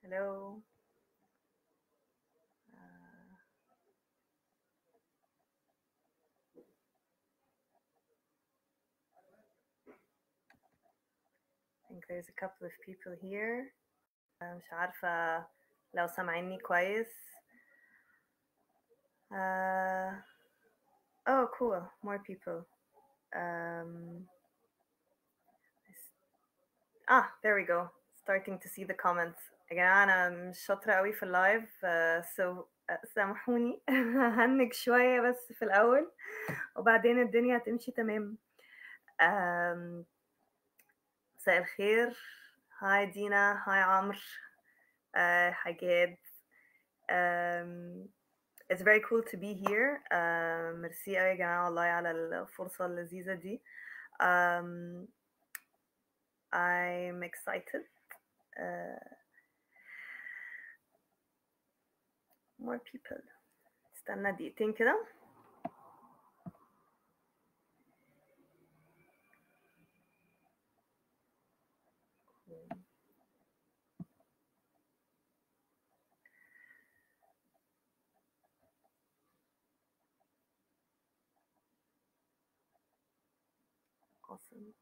hello uh, I think there's a couple of people here uh, مش عارفة لو سامعيني كويس uh, oh cool more people um, ah there we go starting to see the comments يا جماعة أنا مش شاطرة قوي في اللايف uh, so uh, سامحوني هنج شوية بس في الأول وبعدين الدنيا هتمشي تمام um, مساء الخير هاي دينا هاي عمرو uh, hi جاد um, it's very cool to be here uh, ميرسي قوي يا جماعة والله على الفرصة اللذيذة دي um, I'm excited uh, more people استنى دقيقتين كده awesome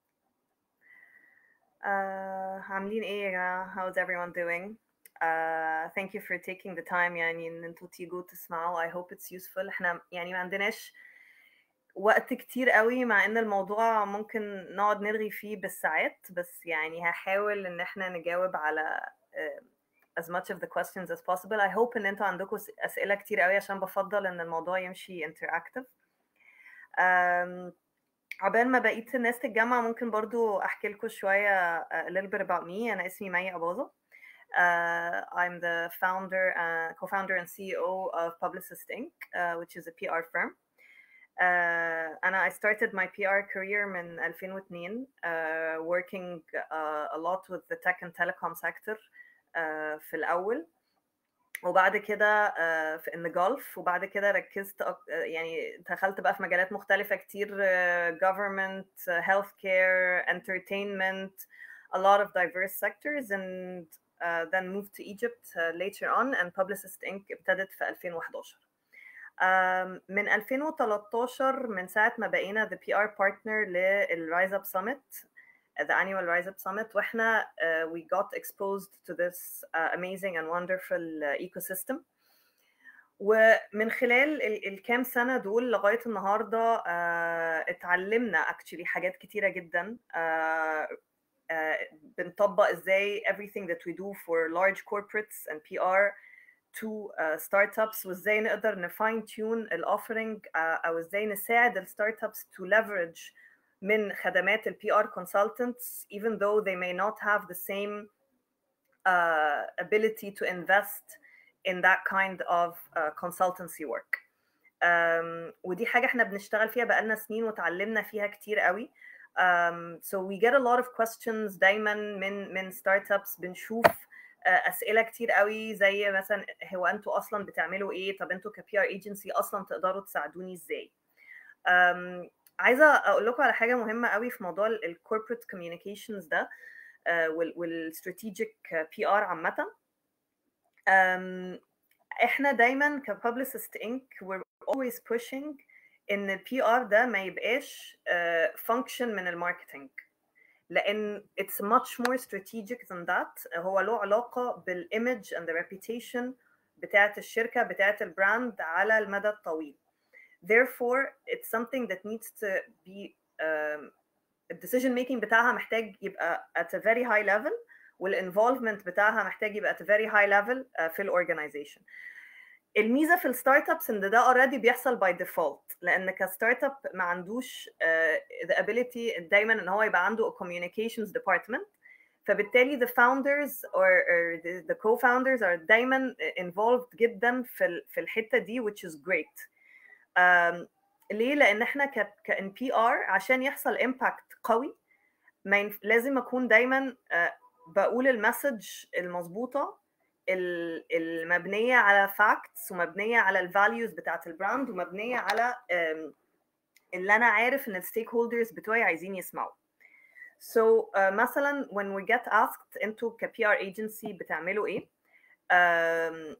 uh, عاملين ايه يا جماعة how's everyone doing uh, thank you for taking the time يعني ان انتوا تيجوا تسمعوا I hope it's useful احنا يعني ما عندناش وقت كتير قوي مع ان الموضوع ممكن نقعد نرغي فيه بالساعات بس يعني هحاول ان احنا نجاوب على uh, as much of the questions as possible I hope ان انتوا عندكم اسئلة كتير قوي عشان بفضل ان الموضوع يمشي interactive um, عقبال ما بقية الناس تتجمع ممكن برضو أحكي لكم شوية a little bit about me أنا اسمي مي أباظة uh, I'm the founder uh, co-founder and CEO of Publicist Inc uh, which is a PR firm uh, and I started my PR career من 2002 uh, working uh, a lot with the tech and telecom sector uh, في الأول وبعد كده في ان جولف وبعد كده ركزت يعني دخلت بقى في مجالات مختلفة كتير government healthcare entertainment a lot of diverse sectors and uh, then moved to Egypt uh, later on and Publicist Inc. ابتدت في 2011 um, من 2013 من ساعة ما بقينا the PR partner للرايز اب Summit the annual Rise Up Summit واحنا uh, we got exposed to this uh, amazing and wonderful uh, ecosystem ومن خلال ال- الكام سنة دول لغاية النهاردة uh, اتعلمنا actually حاجات كتيرة جدا uh, uh, بنطبق ازاي everything that we do for large corporates and PR to uh, startups وازاي نقدر نفاين تيون الاوفرنج uh, او ازاي نساعد الستارت to leverage من خدمات ال PR consultants even though they may not have the same uh, ability to invest in that kind of uh, consultancy work. Um, ودي حاجة احنا بنشتغل فيها بقالنا سنين وتعلمنا فيها كتير قوي. Um, so we get a lot of questions دايما من من startups بنشوف uh, أسئلة كتير قوي زي مثلا هو انتوا أصلا بتعملوا ايه؟ طب انتوا ك PR agency أصلا تقدروا تساعدوني ازاي؟ Um, عايزه اقول لكم على حاجه مهمه قوي في موضوع الكوربريت كوميونيكيشنز ده والستراتيجيك بي ار عامه احنا دايما كببليسست انك we're always pushing ان البي ار ده ما يبقاش فانكشن من الماركتنج لان it's much more strategic than that هو له علاقه بالايمج and the reputation بتاعه الشركه بتاعه البراند على المدى الطويل therefore it's something that needs to be um, الديسيجن ميكنج بتاعها محتاج يبقى at a very high level والانفولفمنت بتاعها محتاج يبقى at a very high level uh, في الاورجنايزيشن الميزه في الستارت ابس ان ده اوريدي بيحصل باي ديفولت لان كستارت اب ما عندوش uh, the ability دايما ان هو يبقى عنده a communications department فبالتالي the founders or, or the, the co-founders are دايما involved جدا في في الحته دي which is great um, ليه؟ لان احنا ك كان بي ار عشان يحصل امباكت قوي ما ينف... لازم اكون دايما uh, بقول المسج المظبوطه المبنيه على فاكتس ومبنيه على الفاليوز بتاعت البراند ومبنيه على um, اللي انا عارف ان الستيك هولدرز بتوعي عايزين يسمعوا So uh, مثلا when we get asked انتوا ك PR agency بتعملوا ايه؟ Um,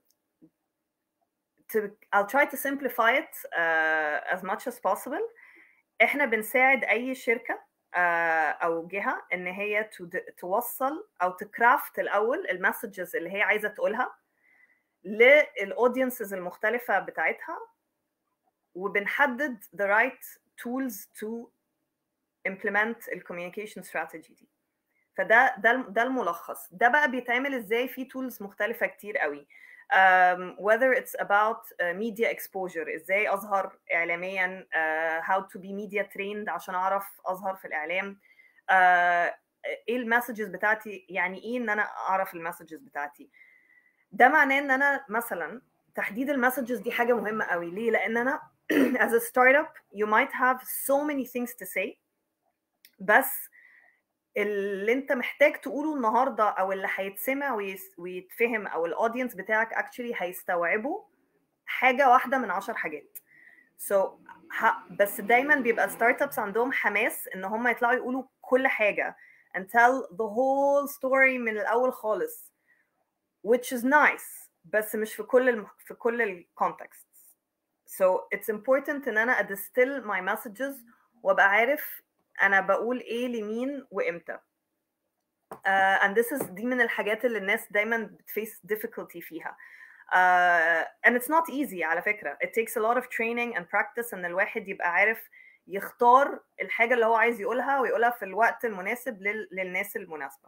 to, I'll try to simplify it uh, as much as possible. احنا بنساعد اي شركه uh, او جهه ان هي توصل او تكرافت الاول المسجز اللي هي عايزه تقولها للاودينسز المختلفه بتاعتها وبنحدد the right tools to implement الكوميونيكيشن strategy دي فده ده ده الملخص ده بقى بيتعمل ازاي في tools مختلفه كتير قوي um, whether it's about uh, media exposure ازاي اظهر اعلاميا uh, how to be media trained عشان اعرف اظهر في الاعلام uh, ايه المسجز بتاعتي يعني ايه ان انا اعرف المسجز بتاعتي ده معناه ان انا مثلا تحديد المسجز دي حاجه مهمه قوي ليه لان انا as a startup you might have so many things to say بس اللي انت محتاج تقوله النهارده او اللي هيتسمع ويتفهم او الاودينس بتاعك اكشلي هيستوعبه حاجه واحده من عشر حاجات سو so, بس دايما بيبقى ستارت ابس عندهم حماس ان هم يطلعوا يقولوا كل حاجه and tell the whole story من الاول خالص which is nice بس مش في كل الم... في كل الكونتكست so it's important ان انا ادستل my messages وابقى عارف انا بقول ايه لمين وامتى uh, and this is دي من الحاجات اللي الناس دايما بتفيس difficulty فيها uh, and it's not easy على فكرة it takes a lot of training and practice ان الواحد يبقى عارف يختار الحاجة اللي هو عايز يقولها ويقولها في الوقت المناسب لل, للناس المناسبة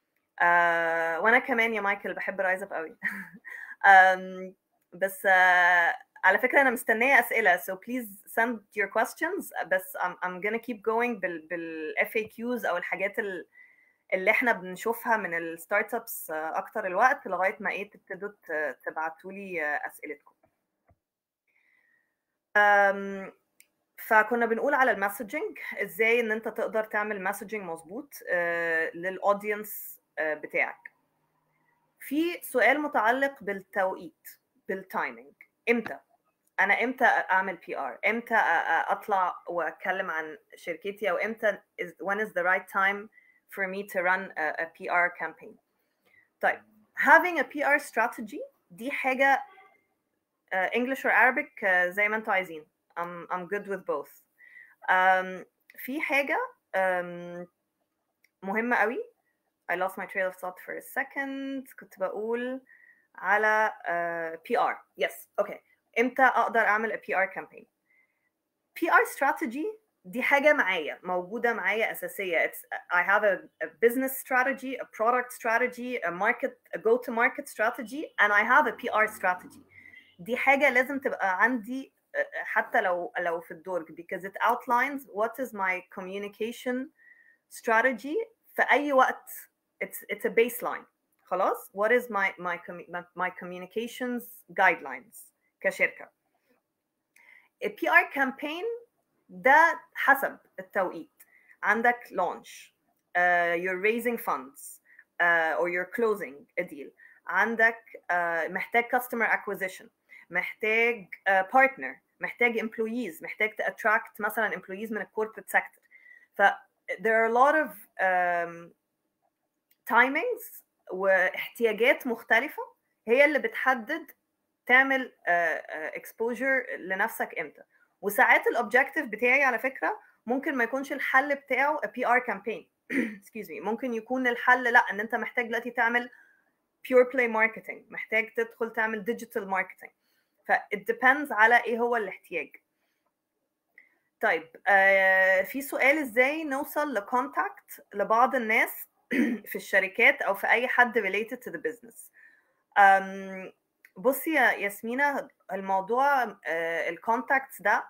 uh, وانا كمان يا مايكل بحب رايز اب قوي um, بس uh, على فكرة أنا مستنية أسئلة so please send your questions بس I'm, I'm gonna keep going بال, بال FAQs أو الحاجات اللي احنا بنشوفها من الستارت ابس أكتر الوقت لغاية ما إيه تبتدوا تبعتوا لي أسئلتكم. um, فكنا بنقول على المسجنج ازاي ان انت تقدر تعمل مسجنج مظبوط uh, للاودينس uh, بتاعك. في سؤال متعلق بالتوقيت بالتايمينج امتى انا امتى اعمل بي ار امتى اطلع واتكلم عن شركتي او امتى is, when is the right time for me to run a, a PR campaign طيب having a PR strategy دي حاجة uh, English or Arabic uh, زي ما انتوا عايزين I'm, I'm good with both um, في حاجة um, مهمة قوي I lost my trail of thought for a second كنت بقول على uh, PR yes okay امتى اقدر اعمل a PR campaign PR strategy دي حاجة معايا موجودة معايا أساسية It's, I have a, a business strategy a product strategy a market a go to market strategy and I have a PR strategy دي حاجة لازم تبقى عندي حتى لو لو في الدرج because it outlines what is my communication strategy في أي وقت it's it's a baseline خلاص what is my my my communications guidelines كشركه البي ار كامبين ده حسب التوقيت عندك launch uh, you're raising funds uh, or you're closing a deal عندك uh, محتاج customer acquisition محتاج uh, partner محتاج employees محتاج to attract مثلا employees من الكوربريت sector ف there are a lot of um, timings واحتياجات مختلفة هي اللي بتحدد تعمل اكسبوجر uh, uh, لنفسك امتى وساعات الاوبجيكتيف بتاعي على فكره ممكن ما يكونش الحل بتاعه بي ار كامبين اكسكيوز مي ممكن يكون الحل لا ان انت محتاج دلوقتي تعمل بيور بلاي ماركتنج محتاج تدخل تعمل ديجيتال ماركتنج ف it depends على ايه هو الاحتياج طيب آه في سؤال ازاي نوصل لكونتاكت لبعض الناس في الشركات او في اي حد related to the business um, بصي يا ياسمينة الموضوع الكونتاكتس ده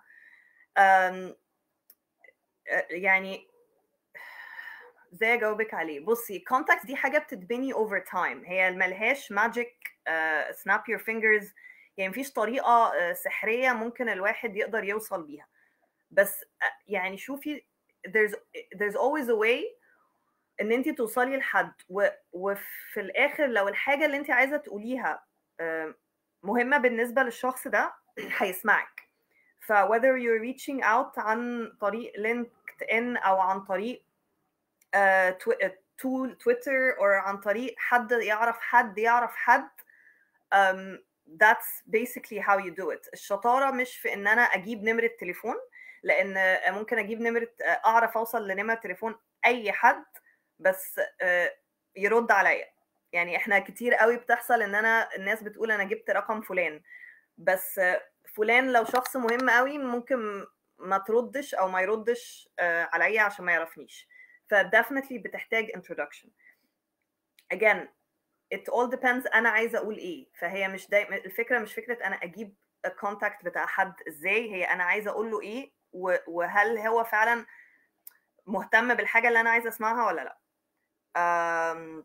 يعني ازاي اجاوبك عليه بصي كونتاكتس دي حاجه بتتبني اوفر تايم هي ملهاش ماجيك سناب يور فينجرز يعني مفيش طريقه سحريه ممكن الواحد يقدر يوصل بيها بس يعني شوفي there's there's always a way ان انت توصلي لحد و, وفي الاخر لو الحاجه اللي انت عايزه تقوليها مهمه بالنسبه للشخص ده هيسمعك ف whether you're reaching out عن طريق لينكد ان او عن طريق تول تويتر او عن طريق حد يعرف حد يعرف حد um, that's basically how you do it الشطاره مش في ان انا اجيب نمره تليفون لان ممكن اجيب نمره اعرف اوصل لنمره تليفون اي حد بس يرد عليا يعني احنا كتير قوي بتحصل ان انا الناس بتقول انا جبت رقم فلان بس فلان لو شخص مهم قوي ممكن ما تردش او ما يردش عليا عشان ما يعرفنيش ف definitely بتحتاج introduction again it all depends انا عايزه اقول ايه فهي مش دايما الفكره مش فكره انا اجيب الكونتاكت بتاع حد ازاي هي انا عايزه اقول له ايه وهل هو فعلا مهتم بالحاجه اللي انا عايزه اسمعها ولا لا um,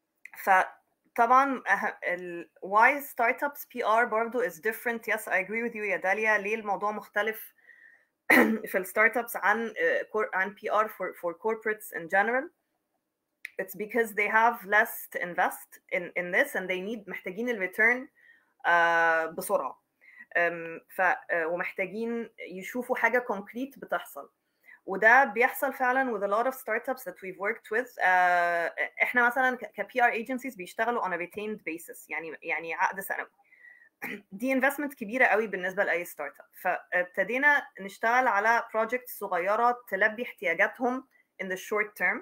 فطبعا ال why startups PR برضو is different yes I agree with you يا داليا ليه الموضوع مختلف في الستارت ابس عن عن PR for for corporates in general it's because they have less to invest in in this and they need محتاجين الريتيرن uh, بسرعه um, ف uh, ومحتاجين يشوفوا حاجه كونكريت بتحصل وده بيحصل فعلا with a lot of startups that we've worked with uh, احنا مثلا ك PR agencies بيشتغلوا on a retained basis يعني يعني عقد سنوي دي انفستمنت كبيره قوي بالنسبه لاي ستارت اب فابتدينا نشتغل على بروجكت صغيره تلبي احتياجاتهم in the short term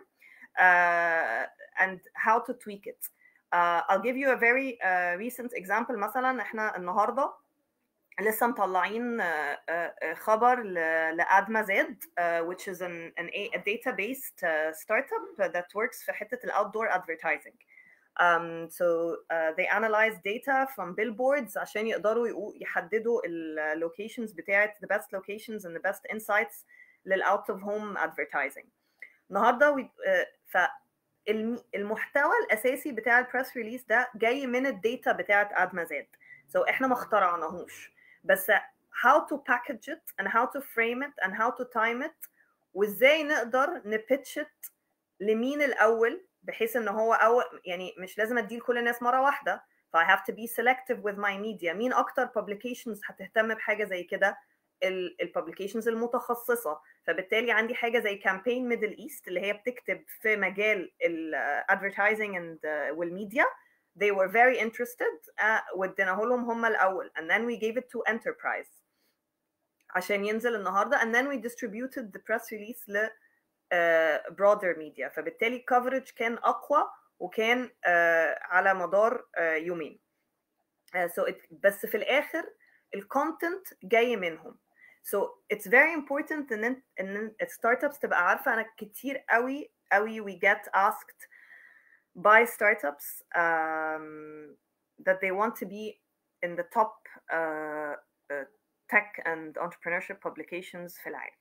uh, and how to tweak it uh, I'll give you a very uh, recent example مثلا احنا النهارده لسه مطلعين خبر لادما زاد which is an, an a data-based startup that works في حته الاوتدور advertising Um, so uh, they analyze data from billboards عشان يقدروا يحددوا ال locations بتاعت the best locations and the best insights لل out of home advertising. النهارده uh, فالمحتوى الاساسي بتاع البريس ريليس ده جاي من الداتا بتاعت ادمازاد. So احنا ما اخترعناهوش بس how to package it and how to frame it and how to time it وازاي نقدر نبitch it لمين الاول بحيث ان هو أول يعني مش لازم اديه لكل الناس مره واحده ف I have to be selective with my media مين اكتر publications هتهتم بحاجه زي كده الببليكيشنز المتخصصه فبالتالي عندي حاجه زي كامبين ميدل ايست اللي هي بتكتب في مجال الادفرتايزنج اند والميديا they were very interested uh, واديناه لهم هم الاول and then we gave it to enterprise عشان ينزل النهارده and then we distributed the press release ل uh, broader media فبالتالي coverage كان اقوى وكان uh, على مدار uh, يومين uh, so it, بس في الاخر الكونتنت جاي منهم so it's very important ان ان startups تبقى عارفه انا كتير قوي قوي we get asked by startups um, that they want to be in the top uh, uh, tech and entrepreneurship publications في العالم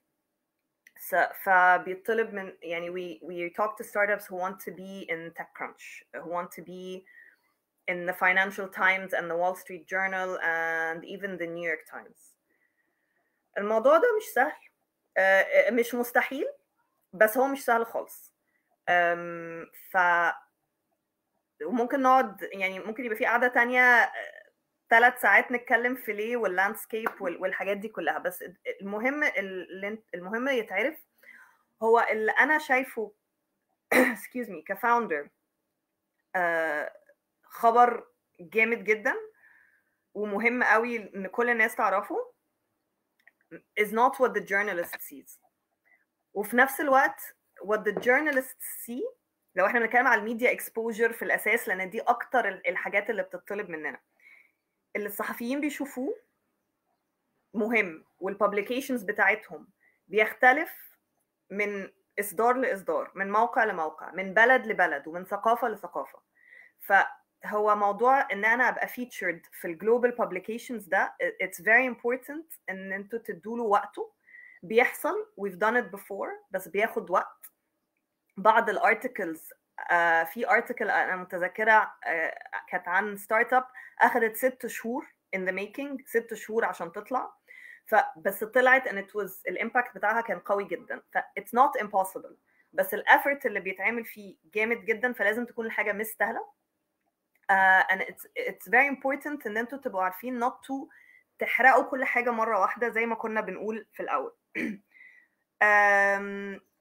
فبيطلب من يعني we we talk to startups who want to be in TechCrunch who want to be in the Financial Times and the Wall Street Journal and even the New York Times الموضوع ده مش سهل uh, مش مستحيل بس هو مش سهل خالص um, ف وممكن نقعد يعني ممكن يبقى في قعده تانية ثلاث ساعات نتكلم في ليه واللاندسكيب والحاجات دي كلها بس المهم اللي المهم يتعرف هو اللي انا شايفه excuse me كفاوندر خبر جامد جدا ومهم قوي ان كل الناس تعرفه is not what the journalist sees وفي نفس الوقت what the journalists see لو احنا بنتكلم على الميديا اكسبوجر في الاساس لان دي اكتر الحاجات اللي بتطلب مننا اللي الصحفيين بيشوفوه مهم والببليكيشنز بتاعتهم بيختلف من اصدار لاصدار من موقع لموقع من بلد لبلد ومن ثقافه لثقافه فهو موضوع ان انا ابقى featured في الجلوبال ببليكيشنز ده it's very important ان انتوا تدوا له وقته بيحصل we've done it before بس بياخد وقت بعض الارتكلز آه في ارتكل انا متذكره آه كانت عن ستارت اب اخذت ست شهور in the making ست شهور عشان تطلع فبس طلعت and it was الامباكت بتاعها كان قوي جدا ف it's not impossible بس الافورت اللي بيتعمل فيه جامد جدا فلازم تكون الحاجه مستاهله uh, and it's it's very important ان انتوا تبقوا عارفين not to تحرقوا كل حاجه مره واحده زي ما كنا بنقول في الاول um,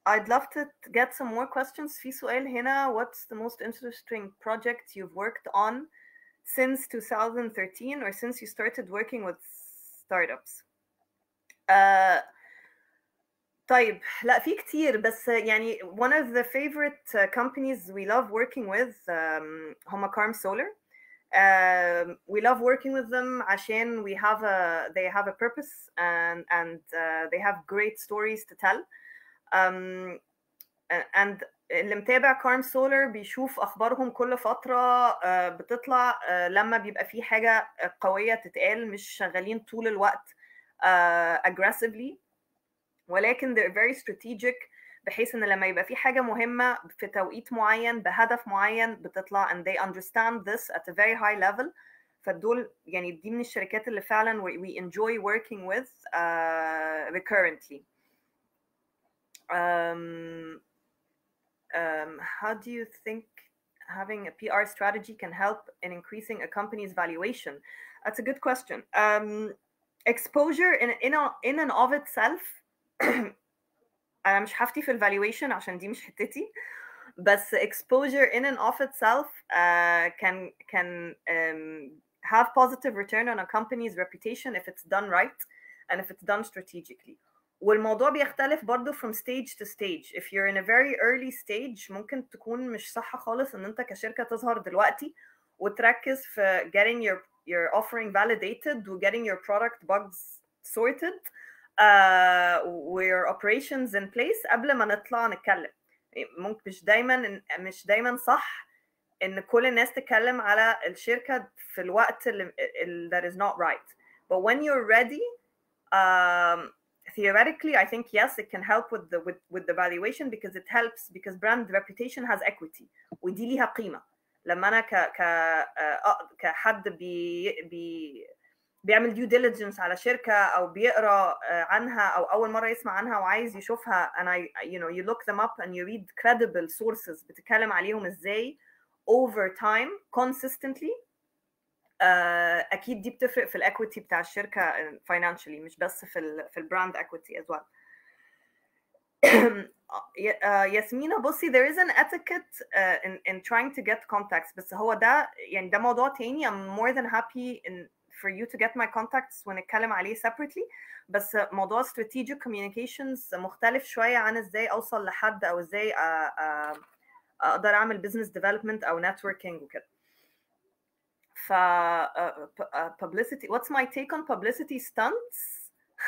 I'd love to get some more questions. في سؤال هنا What's the most interesting project you've worked on since 2013 or since you started working with startups? Uh, طيب لا في كتير بس يعني one of the favorite uh, companies we love working with um, هما Carm Solar. Um, we love working with them عشان we have a they have a purpose and and uh, they have great stories to tell. Um, and اللي متابع كارم سولر بيشوف اخبارهم كل فتره uh, بتطلع uh, لما بيبقى في حاجه قويه تتقال مش شغالين طول الوقت uh, aggressively ولكن they're very strategic بحيث ان لما يبقى في حاجه مهمه في توقيت معين بهدف معين بتطلع and they understand this at a very high level فدول يعني دي من الشركات اللي فعلا we enjoy working with uh, recurrently um, um, how do you think having a PR strategy can help in increasing a company's valuation? That's a good question. Um, exposure in in, a, in and of itself انا مش هفتي في الفالويشن عشان دي مش حتتي بس exposure in and of itself uh, can can um, have positive return on a company's reputation if it's done right and if it's done strategically والموضوع بيختلف برضه from stage to stage if you're in a very early stage ممكن تكون مش صح خالص ان انت كشركة تظهر دلوقتي وتركز في getting your your offering validated و getting your product bugs sorted uh, your operations in place قبل ما نطلع نتكلم ممكن مش دايما مش دايما صح ان كل الناس تتكلم على الشركة في الوقت اللي, اللي that is not right but when you're ready um, theoretically i think yes it can help with the with, with the valuation because it helps because brand reputation has equity ودي ليها قيمه لما انا ك ك كحد بي بي بيعمل due diligence على شركه او بيقرا عنها او اول مره يسمع عنها وعايز يشوفها and I you know you look them up and you read credible sources بتتكلم عليهم ازاي over time consistently اكيد دي بتفرق في الاكويتي بتاع الشركه financially مش بس في ال في البراند equity as well ياسمينة بصي there is an etiquette uh, in, in trying to get contacts بس هو ده يعني ده موضوع تاني I'm more than happy in, for you to get my contacts ونتكلم عليه separately بس موضوع strategic communications مختلف شوية عن ازاي اوصل لحد او ازاي اقدر اعمل business development او networking وكده ف uh, publicity what's my take on publicity stunts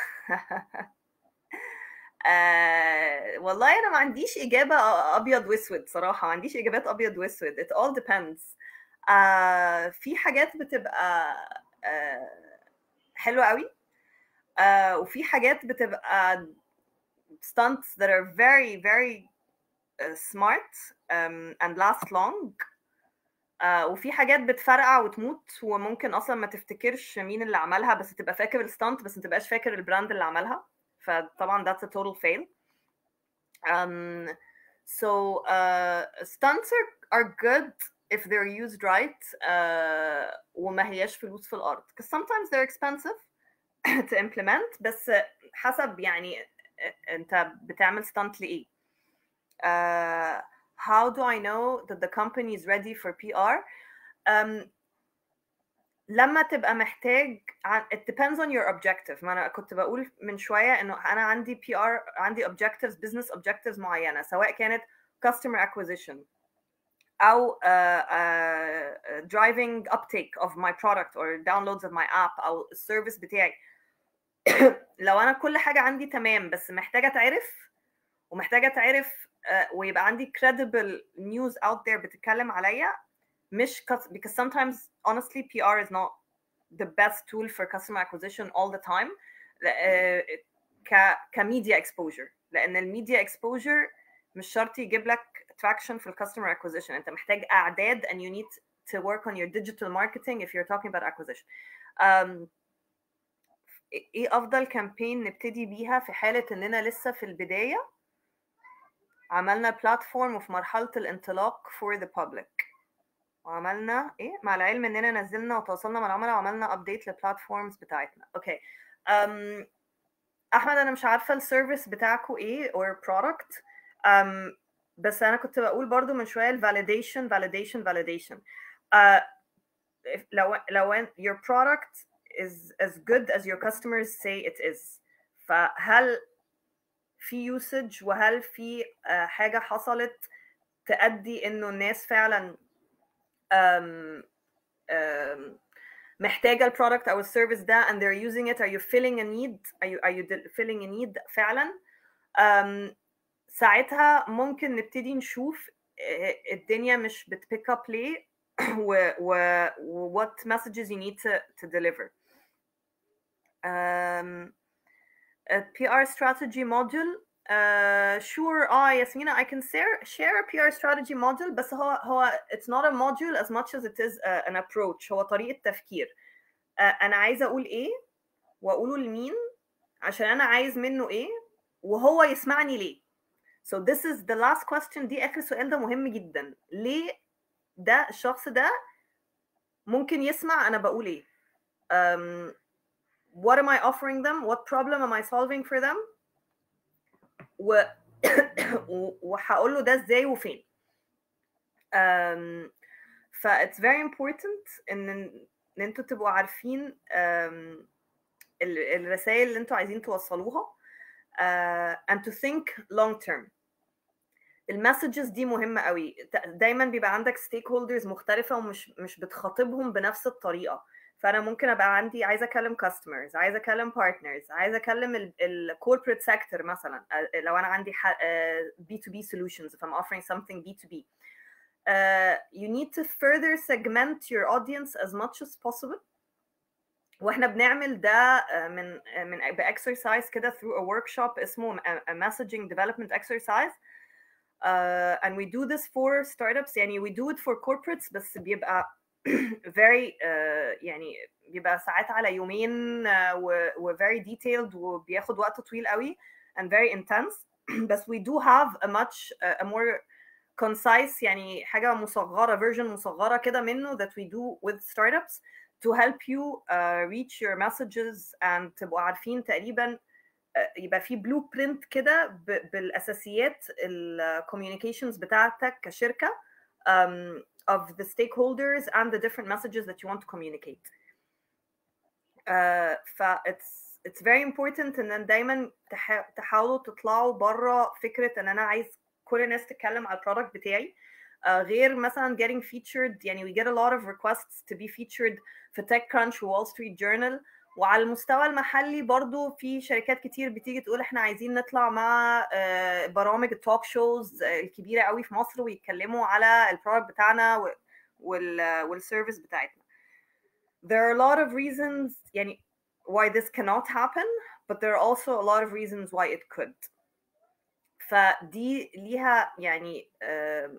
uh, والله انا ما عنديش اجابه ابيض واسود صراحه ما عنديش اجابات ابيض واسود it all depends uh, في حاجات بتبقى uh, حلوه قوي uh, وفي حاجات بتبقى stunts that are very very uh, smart um, and last long uh, وفي حاجات بتفرقع وتموت وممكن اصلا ما تفتكرش مين اللي عملها بس تبقى فاكر الستانت بس ما تبقاش فاكر البراند اللي عملها فطبعا that's a total fail um, so uh, stunts are, are good if they're used right uh, وما هياش فلوس في الارض because sometimes they're expensive to implement بس حسب يعني انت بتعمل stunt لايه uh, how do I know that the company is ready for PR um, لما تبقى محتاج it depends on your objective ما انا كنت بقول من شويه انه انا عندي PR عندي objectives business objectives معينه سواء كانت customer acquisition او uh, uh, driving uptake of my product or downloads of my app او السيرفيس بتاعي لو انا كل حاجه عندي تمام بس محتاجه اتعرف ومحتاجه اتعرف uh, ويبقى عندي credible news out there بتتكلم عليا مش because sometimes honestly PR is not the best tool for customer acquisition all the time ك كميديا exposure لان الميديا exposure مش شرط يجيب لك traction في الكاستمر acquisition انت محتاج اعداد and you need to work on your digital marketing if you're talking about acquisition um, ايه افضل كامبين نبتدي بيها في حاله اننا لسه في البدايه عملنا بلاتفورم وفي مرحله الانطلاق for the public وعملنا ايه مع العلم اننا نزلنا وتواصلنا مع العملاء وعملنا ابديت للبلاتفورمز بتاعتنا اوكي um, احمد انا مش عارفه السيرفيس بتاعكم ايه or product um, بس انا كنت بقول برضو من شويه الفاليديشن validation validation uh, if, لو لو your product is as good as your customers say it is فهل في usage وهل في uh, حاجه حصلت تأدي انه الناس فعلا um, um, محتاجه البرودكت او السيرفيس ده and they're using it are you filling a need are you are you filling a need فعلا um, ساعتها ممكن نبتدي نشوف الدنيا مش بتبيك اب ليه و, و what messages you need to, to deliver um, a PR strategy module uh, sure اه ياسمينة I can share, share a PR strategy module بس هو هو it's not a module as much as it is uh, an approach هو طريقة تفكير uh, أنا عايزة أقول إيه وأقوله لمين عشان أنا عايز منه إيه وهو يسمعني ليه So this is the last question دي آخر سؤال ده مهم جدا ليه ده الشخص ده ممكن يسمع أنا بقول إيه um, What am I offering them? What problem am I solving for them? و وهقول له ده ازاي وفين um, ف it's very important ان ان انتوا تبقوا عارفين um, الرسائل اللي انتوا عايزين توصلوها uh, and to think long term المسجز دي مهمه قوي دايما بيبقى عندك ستيك هولدرز مختلفه ومش مش بتخاطبهم بنفس الطريقه فانا ممكن ابقى عندي عايزه اكلم كاستمرز عايزه اكلم بارتنرز عايزه اكلم الكوربريت سيكتور مثلا لو انا عندي بي تو بي solutions if I'm offering something B2B uh, you need to further segment your audience as much as possible واحنا بنعمل ده من من باكسرسايز كده through a workshop اسمه a messaging development exercise uh, and we do this for startups يعني we do it for corporates بس بيبقى very uh, يعني بيبقى ساعات على يومين uh, و, و very detailed وبياخد وقت طويل قوي and very intense بس we do have a much uh, a more concise يعني حاجة مصغرة version مصغرة كده منه that we do with startups to help you uh, reach your messages and تبقوا عارفين تقريبا يبقى في بلو برنت كده بالاساسيات الكوميونيكيشنز بتاعتك كشركه um, of the stakeholders and the different messages that you want to communicate. Uh, ف it's it's very important ان دايما تح... تحاولوا تطلعوا بره فكره ان انا عايز كل الناس تتكلم على البرودكت بتاعي uh, غير مثلا getting featured يعني we get a lot of requests to be featured في TechCrunch و Wall Street Journal وعلى المستوى المحلي برضو في شركات كتير بتيجي تقول احنا عايزين نطلع مع برامج التوك شوز الكبيره قوي في مصر ويتكلموا على البرودكت بتاعنا والسيرفيس بتاعتنا. There are a lot of reasons يعني why this cannot happen but there are also a lot of reasons why it could. فدي ليها يعني uh,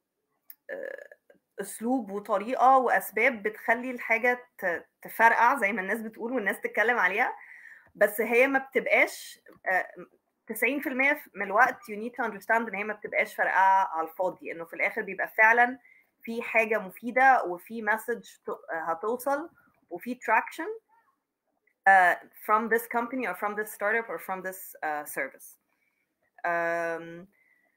uh, اسلوب وطريقه واسباب بتخلي الحاجه تفرقع زي ما الناس بتقول والناس تتكلم عليها بس هي ما بتبقاش 90% من الوقت you need to understand ان هي ما بتبقاش فرقعه على الفاضي انه في الاخر بيبقى فعلا في حاجه مفيده وفي مسج هتوصل وفي traction uh, from this company or from this startup or from this uh, service. Um,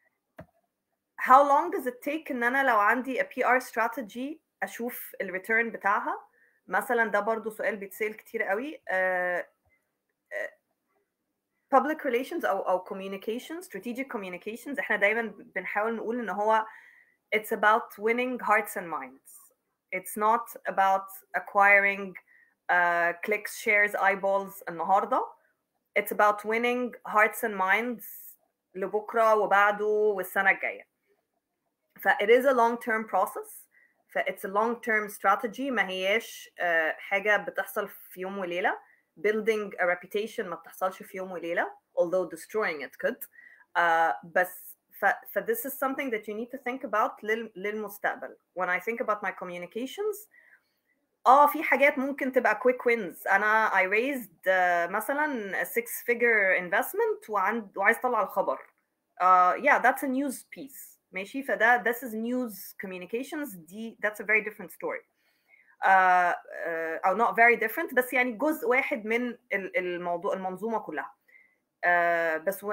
how long does it take ان انا لو عندي a PR strategy اشوف الريتيرن بتاعها مثلا ده برضو سؤال بيتسال كتير قوي uh, uh, public relations او او communication strategic communications احنا دايما بنحاول نقول ان هو it's about winning hearts and minds it's not about acquiring uh, clicks shares eyeballs النهارده it's about winning hearts and minds لبكره وبعده والسنه الجايه ف it is a long term process ف it's a long term strategy ما هياش uh, حاجه بتحصل في يوم وليله building a reputation ما بتحصلش في يوم وليله although destroying it could uh, بس ف, ف this is something that you need to think about لل, للمستقبل when I think about my communications اه في حاجات ممكن تبقى quick wins انا I raised uh, مثلا a six figure investment وعند وعايز اطلع الخبر uh, yeah that's a news piece ماشي فده this is news communications دي that's a very different story uh, uh, او not very different بس يعني جزء واحد من الموضوع المنظومه كلها uh, بس و...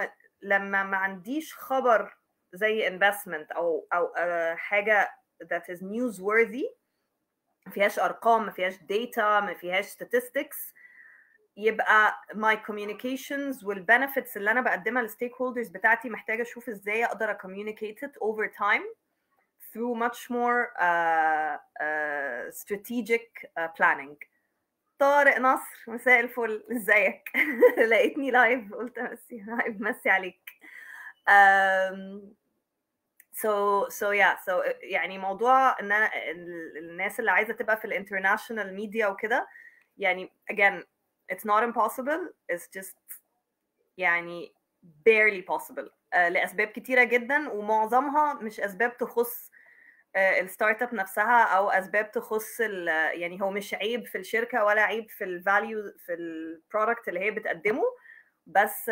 لما ما عنديش خبر زي investment او او uh, حاجه that is newsworthy ما فيهاش ارقام ما فيهاش data ما فيهاش statistics يبقى my communications والbenefits اللي انا بقدمها للستيك هولدرز بتاعتي محتاجه اشوف ازاي اقدر communicate it over time through much more uh, uh, strategic uh, planning طارق نصر مساء الفل ازيك لقيتني لايف قلت امسي مسي عليك um, so so yeah so يعني موضوع ان انا الناس اللي عايزه تبقى في الانترناشونال ميديا وكده يعني again it's not impossible it's just يعني barely possible uh, لاسباب كتيره جدا ومعظمها مش اسباب تخص الستارت اب نفسها او اسباب تخص يعني هو مش عيب في الشركه ولا عيب في الفاليو في البرودكت اللي هي بتقدمه بس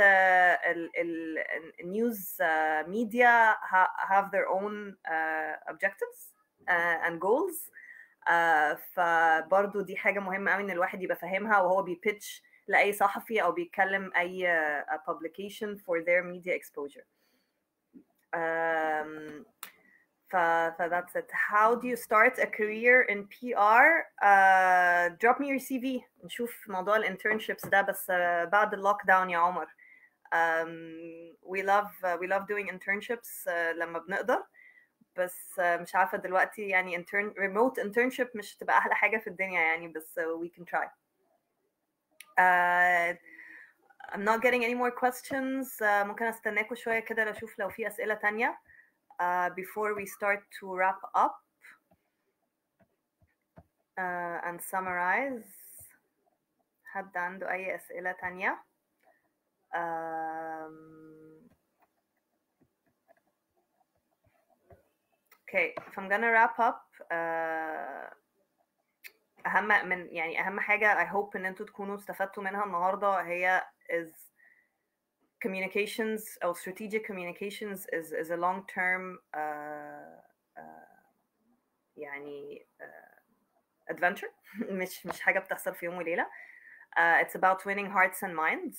النيوز ميديا have their own uh, objectives uh, and goals uh, فبرضو دي حاجه مهمه قوي ان الواحد يبقى فاهمها وهو بيبيتش لاي صحفي او بيتكلم اي uh, publication for their media exposure um, ف that's it. How do you start a career in PR? Uh, drop me your CV نشوف موضوع الانترنشيبس ده بس uh, بعد اللوك داون يا عمر. Um, we love uh, we love doing internships uh, لما بنقدر بس uh, مش عارفة دلوقتي يعني intern remote internship مش تبقى أحلى حاجة في الدنيا يعني بس uh, we can try. Uh, I'm not getting any more questions. Uh, ممكن استناكوا شوية كده أشوف لو في أسئلة تانية. Uh, before we start to wrap up uh, and summarize حد عنده أي أسئلة تانية um, okay if I'm gonna wrap up uh, أهم من يعني أهم حاجة I hope إن أنتوا تكونوا استفدتوا منها النهاردة هي is communications or strategic communications is is a long term uh, uh, يعني uh, adventure مش مش حاجة بتحصل في يوم وليلة uh, it's about winning hearts and minds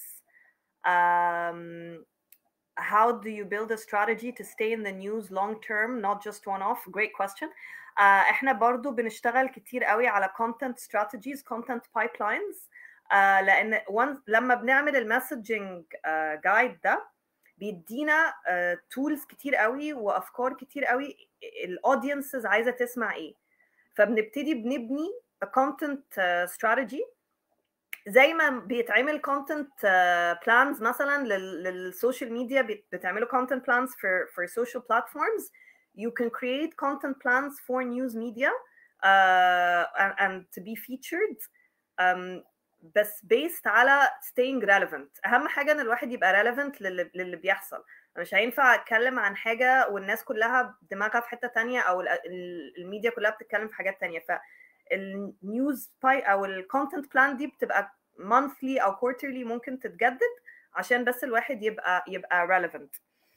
um, how do you build a strategy to stay in the news long term not just one off great question uh, احنا برضو بنشتغل كتير قوي على content strategies content pipelines آه لان once لما بنعمل المسجنج جايد ده بيدينا تولز uh, كتير قوي وافكار كتير قوي الاودينسز عايزه تسمع ايه فبنبتدي بنبني كونتنت استراتيجي زي ما بيتعمل كونتنت بلانز مثلا للسوشيال ميديا بتعملوا كونتنت بلانز for for social platforms you can create content plans for news media uh, and, and to be featured um, بس based على staying relevant اهم حاجه ان الواحد يبقى relevant للي, للي بيحصل مش هينفع اتكلم عن حاجه والناس كلها دماغها في حته تانية او الميديا كلها بتتكلم في حاجات تانية فالنيوز باي او الكونتنت بلان دي بتبقى monthly او quarterly ممكن تتجدد عشان بس الواحد يبقى يبقى relevant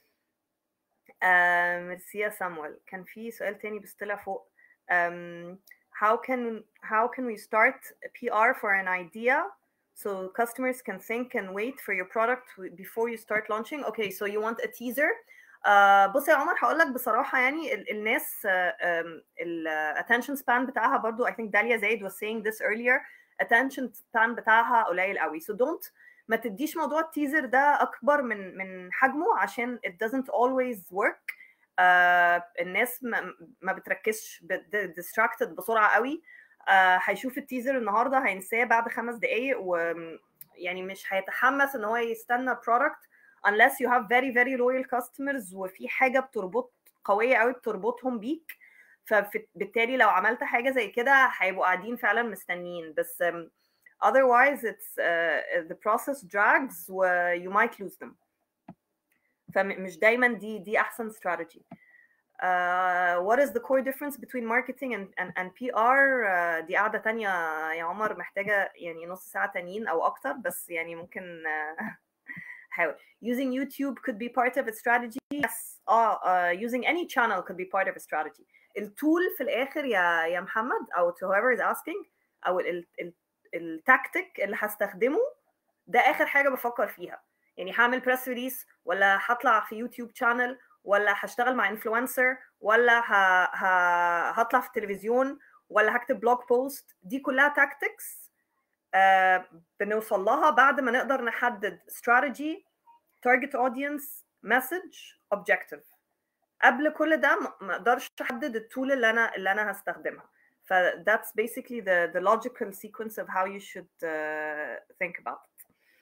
ميرسي يا سامويل كان في سؤال تاني بس طلع فوق um, how can how can we start PR for an idea so customers can think and wait for your product before you start launching okay so you want a teaser uh, بص يا عمر هقول لك بصراحه يعني ال الناس ال attention span بتاعها برضو I think Dalia Zaid was saying this earlier attention span بتاعها قليل قوي so don't ما تديش موضوع التيزر ده اكبر من من حجمه عشان it doesn't always work uh, الناس ما, ما بتركزش distracted بسرعه قوي هيشوف uh, التيزر النهارده هينساه بعد خمس دقايق ويعني مش هيتحمس ان هو يستنى product unless you have very very loyal customers وفي حاجه بتربط قويه قوي بتربطهم بيك فبالتالي لو عملت حاجه زي كده هيبقوا قاعدين فعلا مستنيين بس um, otherwise it's uh, the process drags و you might lose them فمش دايما دي دي احسن strategy uh, what is the core difference between marketing and, and, and PR uh, دي قاعدة تانية يا عمر محتاجة يعني نص ساعة تانيين أو أكتر بس يعني ممكن uh, حاول using YouTube could be part of a strategy yes uh, uh, using any channel could be part of a strategy التول في الآخر يا يا محمد أو to whoever is asking أو ال, ال, التكتيك اللي هستخدمه ده آخر حاجة بفكر فيها يعني هعمل بريس ريليس ولا هطلع في يوتيوب شانل ولا هشتغل مع انفلونسر ولا ه... ه... هطلع في التلفزيون ولا هكتب بلوج بوست دي كلها تاكتكس آه بنوصل لها بعد ما نقدر نحدد استراتيجي تارجت اودينس مسج اوبجكتيف قبل كل ده ما اقدرش احدد التول اللي انا اللي انا هستخدمها ف that's basically the the logical sequence of how you should uh, think about it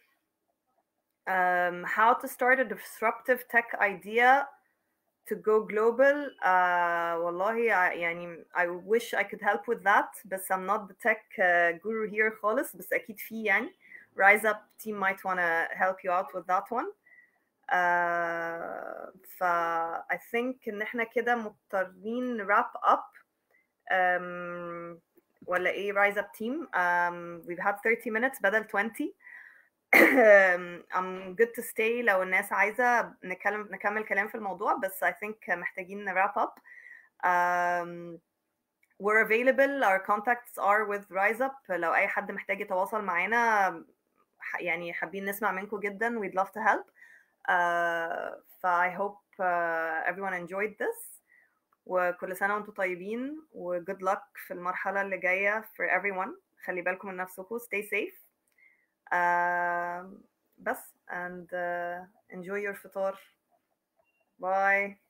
um, how to start a disruptive tech idea to go global uh, والله يعني I wish I could help with that بس I'm not the tech uh, guru here خالص بس أكيد في يعني Rise Up team might want to help you out with that one uh, ف I think إن إحنا كده مضطرين wrap up um, ولا إيه Rise Up team um, we've had 30 minutes بدل 20 I'm good to stay لو الناس عايزة نكلم نكمل كلام في الموضوع بس I think محتاجين wrap up um, we're available our contacts are with Rise Up لو أي حد محتاج يتواصل معانا يعني حابين نسمع منكم جدا we'd love to help uh, ف I hope uh, everyone enjoyed this وكل سنة وانتم طيبين و good luck في المرحلة اللي جاية for everyone خلي بالكم من نفسكم stay safe uh, بس and uh, enjoy your فطار باي